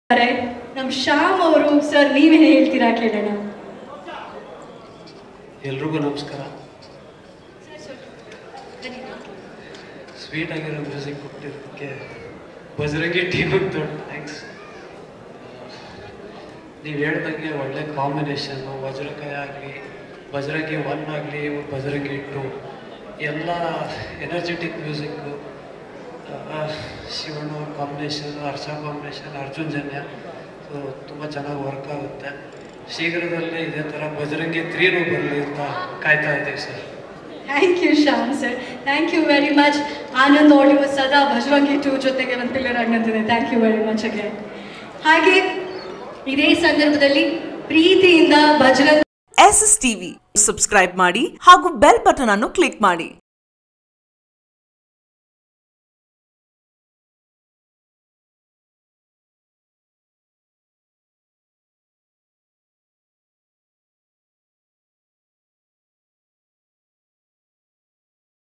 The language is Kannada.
ಇದ್ದಾರೆ. ನಮ್ ಶ್ಯಾಮ್ ಅವರು ಸರ್ ನೀವೇನು ಹೇಳ್ತೀರಾ ಕೇಳೋಣ ಎಲ್ರಿಗೂ ನಮಸ್ಕಾರ ಸ್ವೀಟ್ ಆಗಿರೋ ಮ್ಯೂಸಿಕ್ ಕೊಟ್ಟಿದ್ದಕ್ಕೆ ಬಜರಂಗಿ ಟೀಮಿಗೆ ದೊಡ್ಡ ಥ್ಯಾಂಕ್ಸ್ ನೀವು ಹೇಳ್ದಂಗೆ ಒಳ್ಳೆ ಕಾಂಬಿನೇಷನ್ನು ವಜ್ರಕಾಯಿ ಆಗಲಿ ಬಜರಂಗಿ ಒನ್ ಆಗಲಿ ಬಜರಂಗಿ ಟು ಎಲ್ಲ energetic music Shivanna combination Harsha combination Arjun Janya so ತುಂಬ ಚೆನ್ನಾಗಿ ವರ್ಕ್ ಆಗುತ್ತೆ ಶೀಘ್ರದಲ್ಲೇ ಇದೇ ಥರ ಬಜರಂಗಿ ತ್ರೀನೂ ಬರಲಿ ಅಂತ ಕಾಯ್ತಾ ಇದ್ದೀವಿ sir thank you Shyam sir thank you very much Anand audio ಸದಾ ಭಜವಂಗಿ ಟೂ ಜೊತೆಗೆ ಒಂದು ಪಿಲ್ಲರ್ ಅನ್ನಂತಿದೆ ಥ್ಯಾಂಕ್ ಯು ವೆರಿ ಮಚ್ ಅಗೆ ಹಾಗೆ ಇದೇ ಸಂದರ್ಭದಲ್ಲಿ ಪ್ರೀತಿಯಿಂದ Bhajrang S S TV subscribe ಮಾಡಿ ಹಾಗೂ ಬೆಲ್ ಬಟನ್ ಅನ್ನು ಕ್ಲಿಕ್ ಮಾಡಿ